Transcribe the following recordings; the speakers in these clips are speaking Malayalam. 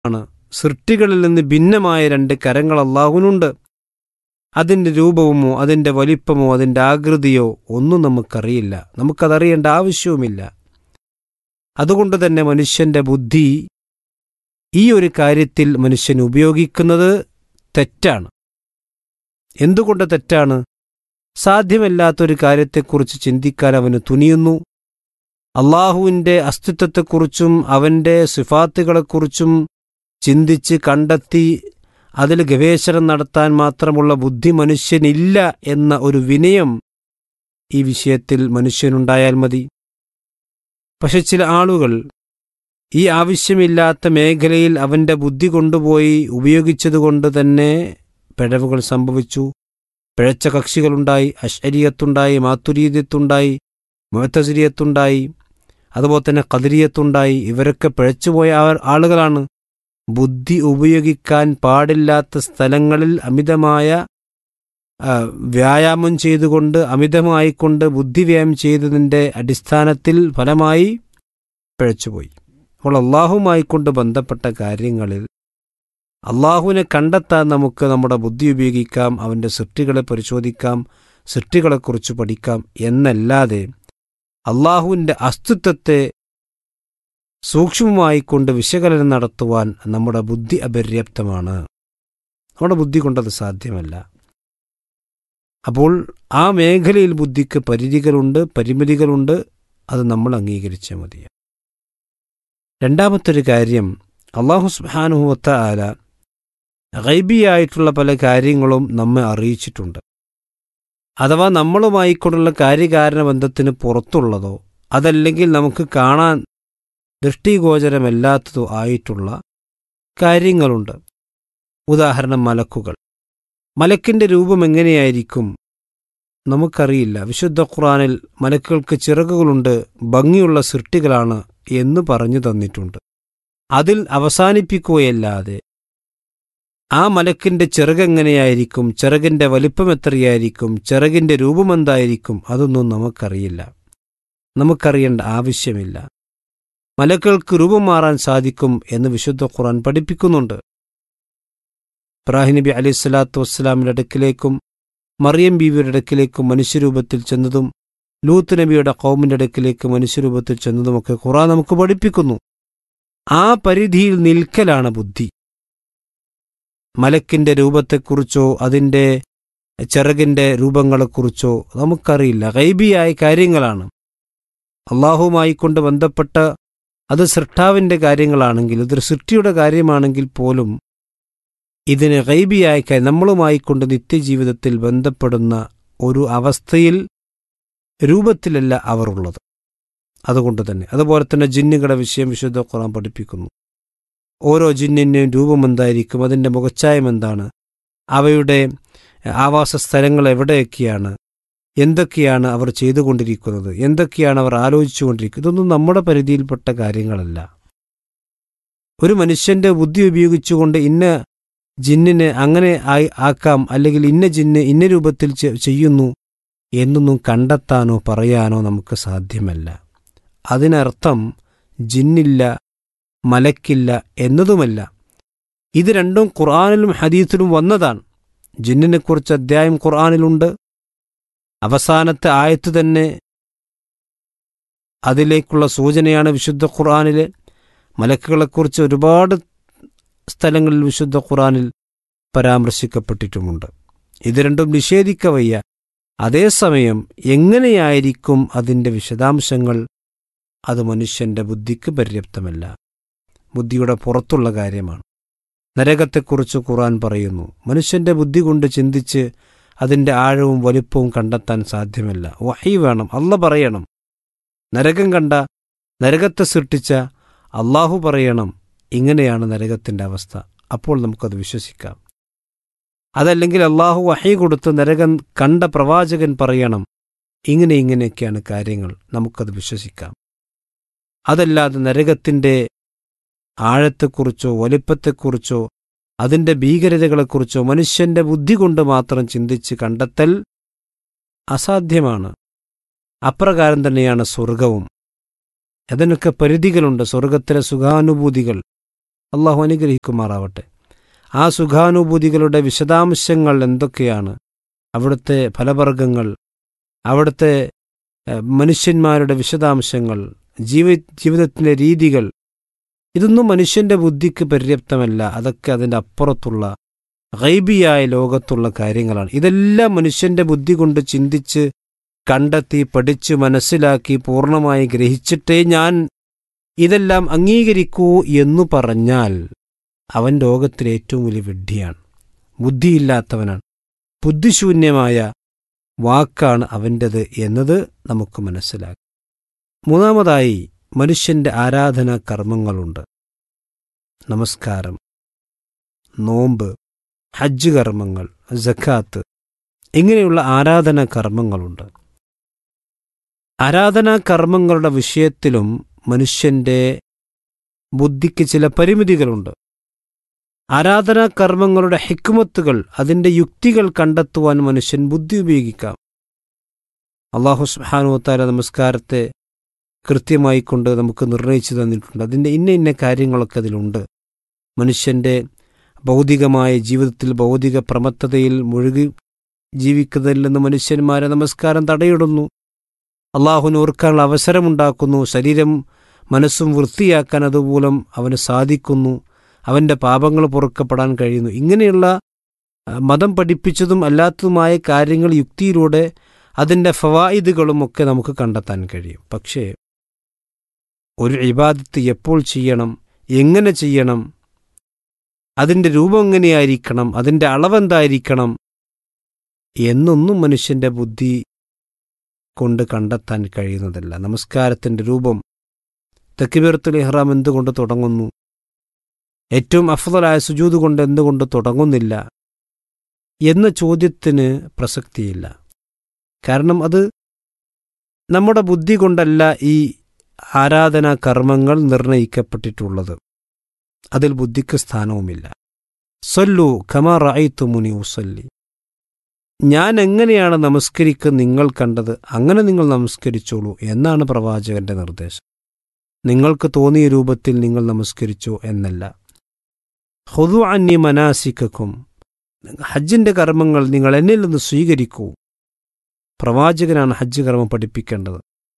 ആണ് സൃഷ്ടികളിൽ നിന്ന് ഭിന്നമായ രണ്ട് കരങ്ങൾ അള്ളാഹുവിനുണ്ട് അതിൻ്റെ രൂപവുമോ അതിൻ്റെ വലിപ്പമോ അതിൻ്റെ ആകൃതിയോ ഒന്നും നമുക്കറിയില്ല നമുക്കതറിയേണ്ട ആവശ്യവുമില്ല അതുകൊണ്ട് തന്നെ മനുഷ്യൻ്റെ ബുദ്ധി ഈ ഒരു കാര്യത്തിൽ മനുഷ്യൻ ഉപയോഗിക്കുന്നത് തെറ്റാണ് എന്തുകൊണ്ട് തെറ്റാണ് സാധ്യമല്ലാത്തൊരു കാര്യത്തെക്കുറിച്ച് ചിന്തിക്കാൻ അവന് തുനിയുന്നു അള്ളാഹുവിൻ്റെ അസ്തിത്വത്തെക്കുറിച്ചും അവൻ്റെ സിഫാത്തുകളെക്കുറിച്ചും ചിന്തിച്ച് കണ്ടെത്തി അതിൽ ഗവേഷണം നടത്താൻ മാത്രമുള്ള ബുദ്ധി മനുഷ്യനില്ല എന്ന ഒരു വിനയം ഈ വിഷയത്തിൽ മനുഷ്യനുണ്ടായാൽ മതി പക്ഷെ ചില ആളുകൾ ഈ ആവശ്യമില്ലാത്ത മേഖലയിൽ അവൻ്റെ ബുദ്ധി കൊണ്ടുപോയി ഉപയോഗിച്ചതുകൊണ്ട് തന്നെ പിഴവുകൾ സംഭവിച്ചു പിഴച്ച കക്ഷികളുണ്ടായി അശ്വരീയത്തുണ്ടായി മാത്തുരീയത്തുണ്ടായി മുഴത്തസിരിയത്തുണ്ടായി അതുപോലെ തന്നെ കതിരിയത്തുണ്ടായി ഇവരൊക്കെ പിഴച്ചുപോയ ആളുകളാണ് ബുദ്ധി ഉപയോഗിക്കാൻ പാടില്ലാത്ത സ്ഥലങ്ങളിൽ അമിതമായ വ്യായാമം ചെയ്തുകൊണ്ട് അമിതമായിക്കൊണ്ട് ബുദ്ധിവ്യായാമം ചെയ്തതിൻ്റെ അടിസ്ഥാനത്തിൽ ഫലമായി പിഴച്ചുപോയി അപ്പോൾ അള്ളാഹുമായിക്കൊണ്ട് ബന്ധപ്പെട്ട കാര്യങ്ങളിൽ അള്ളാഹുവിനെ കണ്ടെത്താൻ നമുക്ക് നമ്മുടെ ബുദ്ധി ഉപയോഗിക്കാം അവൻ്റെ സൃഷ്ടികളെ പരിശോധിക്കാം സൃഷ്ടികളെക്കുറിച്ച് പഠിക്കാം എന്നല്ലാതെ അള്ളാഹുവിൻ്റെ അസ്തിത്വത്തെ സൂക്ഷ്മമായിക്കൊണ്ട് വിശകലനം നടത്തുവാൻ നമ്മുടെ ബുദ്ധി അപര്യാപ്തമാണ് നമ്മുടെ ബുദ്ധി കൊണ്ടത് സാധ്യമല്ല അപ്പോൾ ആ മേഖലയിൽ ബുദ്ധിക്ക് പരിധികളുണ്ട് പരിമിതികളുണ്ട് അത് നമ്മൾ അംഗീകരിച്ചേ മതിയാണ് രണ്ടാമത്തൊരു കാര്യം അള്ളാഹു സുബാനുഹത്ത ആല ഗൈബിയായിട്ടുള്ള പല കാര്യങ്ങളും നമ്മെ അറിയിച്ചിട്ടുണ്ട് അഥവാ നമ്മളുമായിക്കൊണ്ടുള്ള കാര്യകാരണ ബന്ധത്തിന് പുറത്തുള്ളതോ അതല്ലെങ്കിൽ നമുക്ക് കാണാൻ ദൃഷ്ടിഗോചരമല്ലാത്തതോ ആയിട്ടുള്ള കാര്യങ്ങളുണ്ട് ഉദാഹരണം മലക്കുകൾ മലക്കിൻ്റെ രൂപം എങ്ങനെയായിരിക്കും നമുക്കറിയില്ല വിശുദ്ധ ഖുറാനിൽ മലക്കുകൾക്ക് ചിറകുകളുണ്ട് ഭംഗിയുള്ള സൃഷ്ടികളാണ് എന്ന് പറഞ്ഞു തന്നിട്ടുണ്ട് അതിൽ അവസാനിപ്പിക്കുകയല്ലാതെ ആ മലക്കിൻ്റെ ചിറകെങ്ങനെയായിരിക്കും ചിറകിൻ്റെ വലിപ്പം എത്രയായിരിക്കും ചിറകിൻ്റെ രൂപമെന്തായിരിക്കും അതൊന്നും നമുക്കറിയില്ല നമുക്കറിയേണ്ട ആവശ്യമില്ല മലക്കൾക്ക് രൂപം മാറാൻ സാധിക്കും എന്ന് വിശുദ്ധ ഖുറാൻ പഠിപ്പിക്കുന്നുണ്ട് ഇബ്രാഹിം നബി അലൈഹി സ്വലാത്തു വസ്സലാമിൻ്റെ അടുക്കിലേക്കും മറിയം ബീവിയുടെ അടുക്കിലേക്കും മനുഷ്യരൂപത്തിൽ ചെന്നതും ലൂത്ത് നബിയുടെ കൗമിൻ്റെ അടുക്കിലേക്ക് മനുഷ്യരൂപത്തിൽ ചെന്നതുമൊക്കെ ഖുറാൻ നമുക്ക് പഠിപ്പിക്കുന്നു ആ പരിധിയിൽ നിൽക്കലാണ് ബുദ്ധി മലക്കിൻ്റെ രൂപത്തെക്കുറിച്ചോ അതിൻ്റെ ചിറകിൻ്റെ രൂപങ്ങളെക്കുറിച്ചോ നമുക്കറിയില്ല ഗൈബിയായ കാര്യങ്ങളാണ് അള്ളാഹുമായി കൊണ്ട് ബന്ധപ്പെട്ട അത് സൃഷ്ടാവിൻ്റെ കാര്യങ്ങളാണെങ്കിൽ ഇതൊരു സൃഷ്ടിയുടെ കാര്യമാണെങ്കിൽ പോലും ഇതിന് ഗൈബിയായ കാര്യം നമ്മളുമായി കൊണ്ട് നിത്യജീവിതത്തിൽ ബന്ധപ്പെടുന്ന ഒരു അവസ്ഥയിൽ രൂപത്തിലല്ല അവർ ഉള്ളത് അതുകൊണ്ട് തന്നെ അതുപോലെ തന്നെ ജിന്നുകളുടെ വിഷയം വിശുദ്ധ ഖുറാൻ പഠിപ്പിക്കുന്നു ഓരോ ജിന്നിൻ്റെയും രൂപം എന്തായിരിക്കും അതിൻ്റെ മുഖച്ഛായം എന്താണ് അവയുടെ ആവാസ സ്ഥലങ്ങൾ എവിടെയൊക്കെയാണ് എന്തൊക്കെയാണ് അവർ ചെയ്തുകൊണ്ടിരിക്കുന്നത് എന്തൊക്കെയാണ് അവർ ആലോചിച്ചുകൊണ്ടിരിക്കുന്നത് ഇതൊന്നും നമ്മുടെ പരിധിയിൽപ്പെട്ട കാര്യങ്ങളല്ല ഒരു മനുഷ്യൻ്റെ ബുദ്ധി ഉപയോഗിച്ചുകൊണ്ട് ഇന്ന ജിന്നിനെ അങ്ങനെ ആക്കാം അല്ലെങ്കിൽ ഇന്ന ജിന്ന് ഇന്ന രൂപത്തിൽ ചെയ്യുന്നു എന്നൊന്നും കണ്ടെത്താനോ പറയാനോ നമുക്ക് സാധ്യമല്ല അതിനർത്ഥം ജിന്നില്ല മലക്കില്ല എന്നതുമല്ല ഇത് രണ്ടും ഖുർആാനിലും ഹദീസിലും വന്നതാണ് ജിന്നിനെക്കുറിച്ച് അധ്യായം ഖുർആാനിലുണ്ട് അവസാനത്തെ ആയത്ത് തന്നെ അതിലേക്കുള്ള സൂചനയാണ് വിശുദ്ധ ഖുർആാനിലെ മലക്കുകളെക്കുറിച്ച് ഒരുപാട് സ്ഥലങ്ങളിൽ വിശുദ്ധ ഖുർആാനിൽ പരാമർശിക്കപ്പെട്ടിട്ടുമുണ്ട് ഇത് രണ്ടും നിഷേധിക്കവയ്യ അതേസമയം എങ്ങനെയായിരിക്കും അതിൻ്റെ വിശദാംശങ്ങൾ അത് മനുഷ്യൻ്റെ ബുദ്ധിക്ക് പര്യാപ്തമല്ല ബുദ്ധിയുടെ പുറത്തുള്ള കാര്യമാണ് നരകത്തെക്കുറിച്ച് ഖുർആൻ പറയുന്നു മനുഷ്യൻ്റെ ബുദ്ധി കൊണ്ട് ചിന്തിച്ച് അതിൻ്റെ ആഴവും വലുപ്പവും കണ്ടെത്താൻ സാധ്യമല്ല വഹി വേണം അല്ല പറയണം നരകം കണ്ട നരകത്തെ സൃഷ്ടിച്ച അള്ളാഹു പറയണം ഇങ്ങനെയാണ് നരകത്തിൻ്റെ അവസ്ഥ അപ്പോൾ നമുക്കത് വിശ്വസിക്കാം അതല്ലെങ്കിൽ അള്ളാഹു വഹി കൊടുത്ത് നരകം കണ്ട പ്രവാചകൻ പറയണം ഇങ്ങനെ ഇങ്ങനെയൊക്കെയാണ് കാര്യങ്ങൾ നമുക്കത് വിശ്വസിക്കാം അതല്ലാതെ നരകത്തിൻ്റെ ആഴത്തെക്കുറിച്ചോ വലിപ്പത്തെക്കുറിച്ചോ അതിൻ്റെ ഭീകരതകളെക്കുറിച്ചോ മനുഷ്യന്റെ ബുദ്ധി കൊണ്ട് മാത്രം ചിന്തിച്ച് കണ്ടെത്തൽ അസാധ്യമാണ് അപ്രകാരം തന്നെയാണ് സ്വർഗവും അതിനൊക്കെ പരിധികളുണ്ട് സ്വർഗത്തിലെ സുഖാനുഭൂതികൾ അള്ളാഹു അനുഗ്രഹിക്കുമാറാവട്ടെ ആ സുഖാനുഭൂതികളുടെ വിശദാംശങ്ങൾ എന്തൊക്കെയാണ് അവിടുത്തെ ഫലവർഗങ്ങൾ അവിടുത്തെ ഏഹ്, മനുഷ്യന്മാരുടെ വിശദാംശങ്ങൾ ജീവി ജീവിതത്തിൻ്റെ രീതികൾ ഇതൊന്നും മനുഷ്യൻ്റെ ബുദ്ധിക്ക് പര്യാപ്തമല്ല അതൊക്കെ അതിൻ്റെ അപ്പുറത്തുള്ള ഗൈബിയായ ലോകത്തുള്ള കാര്യങ്ങളാണ് ഇതെല്ലാം മനുഷ്യൻ്റെ ബുദ്ധി കൊണ്ട് ചിന്തിച്ച് കണ്ടെത്തി പഠിച്ച് മനസ്സിലാക്കി പൂർണ്ണമായി ഗ്രഹിച്ചിട്ടേ ഞാൻ ഇതെല്ലാം അംഗീകരിക്കൂ എന്നു പറഞ്ഞാൽ അവൻ ലോകത്തിലെ ഏറ്റവും വലിയ വിഡ്ഢിയാണ് ബുദ്ധിയില്ലാത്തവനാണ് ബുദ്ധിശൂന്യമായ വാക്കാണ് അവൻ്റെത് എന്നത് നമുക്ക് മനസ്സിലാക്കാം മൂന്നാമതായി മനുഷ്യൻ്റെ ആരാധനാ കർമ്മങ്ങളുണ്ട് നമസ്കാരം നോമ്പ് ഹജ്ജ് കർമ്മങ്ങൾ ജക്കാത്ത് ഇങ്ങനെയുള്ള ആരാധനാ കർമ്മങ്ങളുണ്ട് ആരാധനാ കർമ്മങ്ങളുടെ വിഷയത്തിലും മനുഷ്യൻ്റെ ബുദ്ധിക്ക് ചില പരിമിതികളുണ്ട് ആരാധനാ കർമ്മങ്ങളുടെ ഹിക്മത്തുകൾ അതിൻ്റെ യുക്തികൾ കണ്ടെത്തുവാൻ മനുഷ്യൻ ബുദ്ധി ഉപയോഗിക്കാം അള്ളാഹു സുബ്ഹാനുവത്താല നമസ്കാരത്തെ കൃത്യമായി കൊണ്ട് നമുക്ക് നിർണയിച്ചു തന്നിട്ടുണ്ട് അതിൻ്റെ ഇന്ന ഇന്ന കാര്യങ്ങളൊക്കെ അതിലുണ്ട് മനുഷ്യൻ്റെ ഭൗതികമായ ജീവിതത്തിൽ ഭൗതിക പ്രമത്തതയിൽ മുഴുകി ജീവിക്കുന്നതിൽ നിന്ന് മനുഷ്യന്മാരെ നമസ്കാരം തടയിടുന്നു അള്ളാഹുവിന് ഓർക്കാനുള്ള അവസരമുണ്ടാക്കുന്നു ശരീരം മനസ്സും വൃത്തിയാക്കാൻ അതുമൂലം അവന് സാധിക്കുന്നു അവൻ്റെ പാപങ്ങൾ പൊറുക്കപ്പെടാൻ കഴിയുന്നു ഇങ്ങനെയുള്ള ആ, മതം പഠിപ്പിച്ചതും അല്ലാത്തതുമായ കാര്യങ്ങൾ യുക്തിയിലൂടെ അതിൻ്റെ ഫവായിദുകളും ഒക്കെ നമുക്ക് കണ്ടെത്താൻ കഴിയും പക്ഷേ ഒരു ഇബാദത്ത് എപ്പോൾ ചെയ്യണം എങ്ങനെ ചെയ്യണം അതിൻ്റെ രൂപം എങ്ങനെയായിരിക്കണം അതിൻ്റെ അളവെന്തായിരിക്കണം എന്നൊന്നും മനുഷ്യൻ്റെ ബുദ്ധി കൊണ്ട് കണ്ടെത്താൻ കഴിയുന്നതല്ല നമസ്കാരത്തിൻ്റെ രൂപം തക്കിബീറത്തുൽ ഇഹ്റാം എന്തുകൊണ്ട് തുടങ്ങുന്നു ഏറ്റവും അഫ്ദലായ സുജൂത് കൊണ്ട് എന്തുകൊണ്ട് തുടങ്ങുന്നില്ല എന്ന ചോദ്യത്തിന് പ്രസക്തിയില്ല കാരണം അത് നമ്മുടെ ബുദ്ധി കൊണ്ടല്ല ഈ ആരാധനാ കർമ്മങ്ങൾ നിർണയിക്കപ്പെട്ടിട്ടുള്ളത് അതിൽ ബുദ്ധിക്ക് സ്ഥാനവുമില്ല സൊല്ലു ഖമാ റായിത്തു മുനി ഉസല്ലി ഞാൻ എങ്ങനെയാണ് നമസ്കരിക്കുക നിങ്ങൾ കണ്ടത് അങ്ങനെ നിങ്ങൾ നമസ്കരിച്ചോളൂ എന്നാണ് പ്രവാചകന്റെ നിർദ്ദേശം നിങ്ങൾക്ക് തോന്നിയ രൂപത്തിൽ നിങ്ങൾ നമസ്കരിച്ചോ എന്നല്ല ഹുദു അന്നി മനാസിക്കും ഹജ്ജിന്റെ കർമ്മങ്ങൾ നിങ്ങൾ എന്നിൽ നിന്ന് സ്വീകരിക്കൂ പ്രവാചകനാണ് ഹജ്ജ് കർമ്മം പഠിപ്പിക്കേണ്ടത്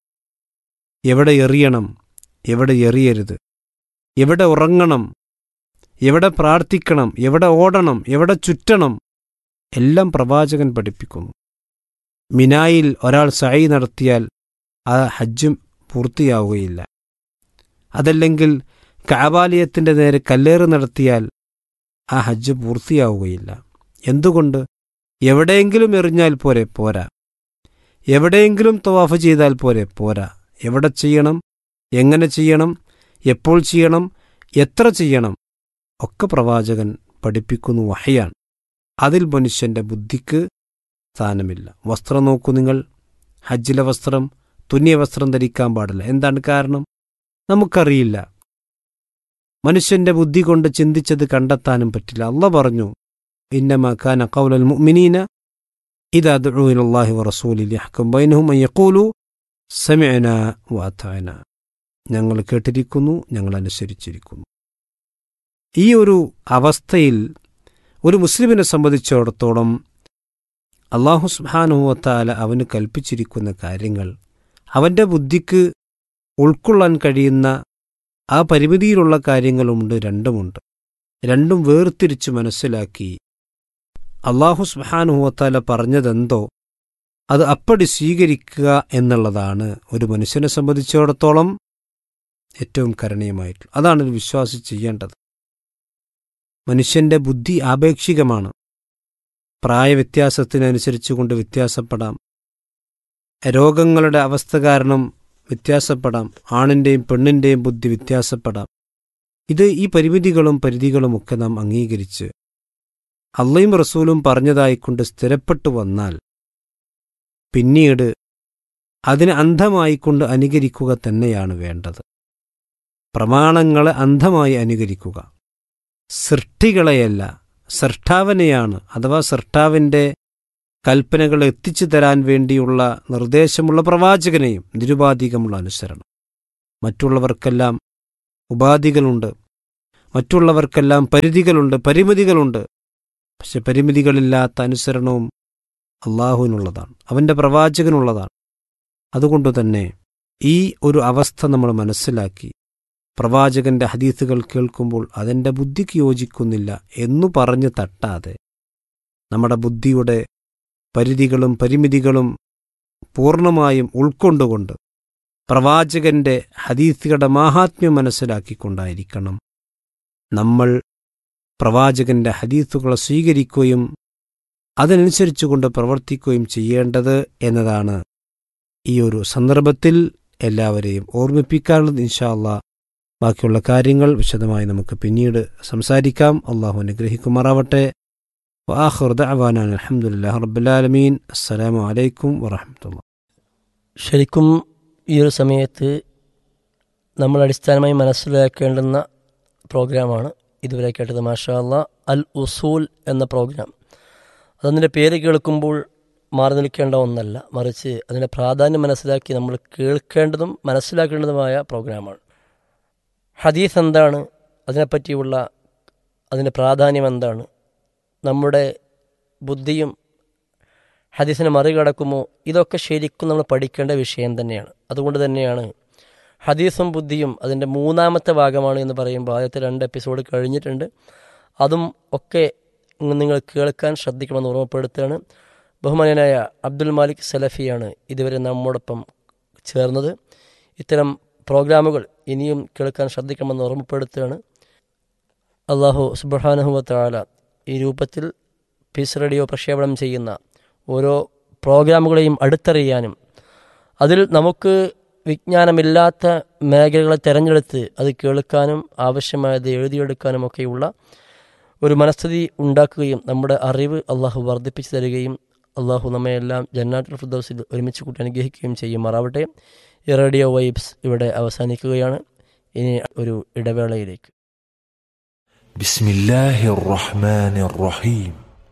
എവിടെ എറിയണം എവിടെ എറിയരുത് എവിടെ ഉറങ്ങണം എവിടെ പ്രാർത്ഥിക്കണം എവിടെ ഓടണം എവിടെ ചുറ്റണം എല്ലാം പ്രവാചകൻ പഠിപ്പിക്കുന്നു മിനായിൽ ഒരാൾ സഴി നടത്തിയാൽ ആ ഹജ്ജും പൂർത്തിയാവുകയില്ല അതല്ലെങ്കിൽ കാബാലയത്തിൻ്റെ നേരെ കല്ലേറ് നടത്തിയാൽ ആ ഹജ്ജ് പൂർത്തിയാവുകയില്ല എന്തുകൊണ്ട് എവിടെയെങ്കിലും എറിഞ്ഞാൽ പോരെ പോരാ എവിടെയെങ്കിലും തവാഫ് ചെയ്താൽ പോരെ പോരാ എവിടെ ചെയ്യണം എങ്ങനെ ചെയ്യണം എപ്പോൾ ചെയ്യണം എത്ര ചെയ്യണം ഒക്കെ പ്രവാചകൻ പഠിപ്പിക്കുന്നു വഹയാണ് അതിൽ മനുഷ്യന്റെ ബുദ്ധിക്ക് സ്ഥാനമില്ല വസ്ത്രം നോക്കൂ നിങ്ങൾ ഹജ്ജിലെ വസ്ത്രം തുന്നിയ വസ്ത്രം ധരിക്കാൻ പാടില്ല എന്താണ് കാരണം നമുക്കറിയില്ല മനുഷ്യന്റെ ബുദ്ധി കൊണ്ട് ചിന്തിച്ചത് കണ്ടെത്താനും പറ്റില്ല അള്ള പറഞ്ഞു ഇന്നമാക്കാന കൗലൽ മുഅ്മിനീന ഇദാ ദുഉ ഇലല്ലാഹി വറസൂലിഹി യഹ്കും ബൈനഹും അൻ യഖൂലു സമിഅന വഅതഅന ഞങ്ങൾ കേട്ടിരിക്കുന്നു ഞങ്ങൾ അനുസരിച്ചിരിക്കുന്നു ഈ ഒരു അവസ്ഥയിൽ ഒരു മുസ്ലിമിനെ സംബന്ധിച്ചിടത്തോളം അള്ളാഹു സുബാനുവത്താല അവന് കൽപ്പിച്ചിരിക്കുന്ന കാര്യങ്ങൾ അവൻ്റെ ബുദ്ധിക്ക് ഉൾക്കൊള്ളാൻ കഴിയുന്ന ആ പരിമിതിയിലുള്ള കാര്യങ്ങളുമുണ്ട് രണ്ടുമുണ്ട് രണ്ടും വേർതിരിച്ച് മനസ്സിലാക്കി അള്ളാഹു സുബാനുവത്താല പറഞ്ഞതെന്തോ അത് അപ്പടി സ്വീകരിക്കുക എന്നുള്ളതാണ് ഒരു മനുഷ്യനെ സംബന്ധിച്ചിടത്തോളം ഏറ്റവും കരണീയമായിട്ടുള്ളത് അതാണ് ഒരു വിശ്വാസി ചെയ്യേണ്ടത് മനുഷ്യന്റെ ബുദ്ധി ആപേക്ഷികമാണ് പ്രായവ്യത്യാസത്തിനനുസരിച്ചുകൊണ്ട് വ്യത്യാസപ്പെടാം രോഗങ്ങളുടെ അവസ്ഥ കാരണം വ്യത്യാസപ്പെടാം ആണിൻ്റെയും പെണ്ണിൻ്റെയും ബുദ്ധി വ്യത്യാസപ്പെടാം ഇത് ഈ പരിമിതികളും പരിധികളുമൊക്കെ നാം അംഗീകരിച്ച് അള്ളയും റസൂലും പറഞ്ഞതായിക്കൊണ്ട് സ്ഥിരപ്പെട്ടു വന്നാൽ പിന്നീട് അതിനെ അന്ധമായിക്കൊണ്ട് അനുകരിക്കുക തന്നെയാണ് വേണ്ടത് പ്രമാണങ്ങളെ അന്ധമായി അനുകരിക്കുക സൃഷ്ടികളെയല്ല സൃഷ്ടാവിനെയാണ് അഥവാ സൃഷ്ടാവിൻ്റെ കൽപ്പനകൾ എത്തിച്ചു തരാൻ വേണ്ടിയുള്ള നിർദ്ദേശമുള്ള പ്രവാചകനെയും നിരുപാധികമുള്ള അനുസരണം മറ്റുള്ളവർക്കെല്ലാം ഉപാധികളുണ്ട് മറ്റുള്ളവർക്കെല്ലാം പരിധികളുണ്ട് പരിമിതികളുണ്ട് പക്ഷെ പരിമിതികളില്ലാത്ത അനുസരണവും അള്ളാഹുവിനുള്ളതാണ് അവൻ്റെ പ്രവാചകനുള്ളതാണ് അതുകൊണ്ട് തന്നെ ഈ ഒരു അവസ്ഥ നമ്മൾ മനസ്സിലാക്കി പ്രവാചകന്റെ ഹദീസുകൾ കേൾക്കുമ്പോൾ അതെൻ്റെ ബുദ്ധിക്ക് യോജിക്കുന്നില്ല എന്നു പറഞ്ഞ് തട്ടാതെ നമ്മുടെ ബുദ്ധിയുടെ പരിധികളും പരിമിതികളും പൂർണ്ണമായും ഉൾക്കൊണ്ടുകൊണ്ട് പ്രവാചകന്റെ ഹദീസുകളുടെ മാഹാത്മ്യം മനസ്സിലാക്കിക്കൊണ്ടായിരിക്കണം നമ്മൾ പ്രവാചകന്റെ ഹദീസുകളെ സ്വീകരിക്കുകയും അതിനനുസരിച്ചുകൊണ്ട് പ്രവർത്തിക്കുകയും ചെയ്യേണ്ടത് എന്നതാണ് ഈ ഒരു സന്ദർഭത്തിൽ എല്ലാവരെയും ഓർമ്മിപ്പിക്കാനുള്ളത് ഇൻഷാല്ല ബാക്കിയുള്ള കാര്യങ്ങൾ വിശദമായി നമുക്ക് പിന്നീട് സംസാരിക്കാം അള്ളാഹു അനുഗ്രഹിക്കുമാറാവട്ടെ വാഹുർ ദഅവാനാൻ അൽഹംദുലില്ലാഹി റബ്ബിൽ ആലമീൻ അസ്സലാമു അലൈക്കും വറഹ്മത്തുള്ളാഹി ശരിക്കും ഈ ഒരു സമയത്ത് നമ്മൾ അടിസ്ഥാനമായി മനസ്സിലാക്കേണ്ടുന്ന പ്രോഗ്രാമാണ് ഇതുവരെ കേട്ടത് മാഷാ അല്ലാ അൽ ഉസൂൽ എന്ന പ്രോഗ്രാം അതതിൻ്റെ പേര് കേൾക്കുമ്പോൾ മാറി നിൽക്കേണ്ട ഒന്നല്ല മറിച്ച് അതിൻ്റെ പ്രാധാന്യം മനസ്സിലാക്കി നമ്മൾ കേൾക്കേണ്ടതും മനസ്സിലാക്കേണ്ടതുമായ പ്രോഗ്രാമാണ് ഹദീസ് എന്താണ് അതിനെപ്പറ്റിയുള്ള അതിൻ്റെ പ്രാധാന്യം എന്താണ് നമ്മുടെ ബുദ്ധിയും ഹദീസിനെ മറികടക്കുമോ ഇതൊക്കെ ശരിക്കും നമ്മൾ പഠിക്കേണ്ട വിഷയം തന്നെയാണ് അതുകൊണ്ട് തന്നെയാണ് ഹദീസും ബുദ്ധിയും അതിൻ്റെ മൂന്നാമത്തെ ഭാഗമാണ് എന്ന് പറയുമ്പോൾ ആദ്യത്തെ രണ്ട് എപ്പിസോഡ് കഴിഞ്ഞിട്ടുണ്ട് അതും ഒക്കെ നിങ്ങൾ കേൾക്കാൻ ശ്രദ്ധിക്കണമെന്ന് ഓർമ്മപ്പെടുത്തുകയാണ് ബഹുമാനനായ അബ്ദുൽ മാലിക് സലഫിയാണ് ഇതുവരെ നമ്മോടൊപ്പം ചേർന്നത് ഇത്തരം പ്രോഗ്രാമുകൾ ഇനിയും കേൾക്കാൻ ശ്രദ്ധിക്കണമെന്ന് ഓർമ്മപ്പെടുത്തുകയാണ് അള്ളാഹു സുബാനഹുവത്താല ഈ രൂപത്തിൽ പീസ് റേഡിയോ പ്രക്ഷേപണം ചെയ്യുന്ന ഓരോ പ്രോഗ്രാമുകളെയും അടുത്തറിയാനും അതിൽ നമുക്ക് വിജ്ഞാനമില്ലാത്ത മേഖലകളെ തിരഞ്ഞെടുത്ത് അത് കേൾക്കാനും ആവശ്യമായത് എഴുതിയെടുക്കാനും ഒക്കെയുള്ള ഒരു മനസ്ഥിതി ഉണ്ടാക്കുകയും നമ്മുടെ അറിവ് അള്ളാഹു വർദ്ധിപ്പിച്ചു തരികയും അള്ളാഹു നമ്മയെല്ലാം ജന്നാത്തുൽ ഫുദൗസിൽ ഒരുമിച്ച് കൂട്ടി അനുഗ്രഹിക്കുകയും ചെയ്യുമാറാവട്ടെ ഈ റേഡിയോ വൈബ്സ് ഇവിടെ അവസാനിക്കുകയാണ് ഇനി ഒരു ഇടവേളയിലേക്ക് بسم الله الرحمن الرحيم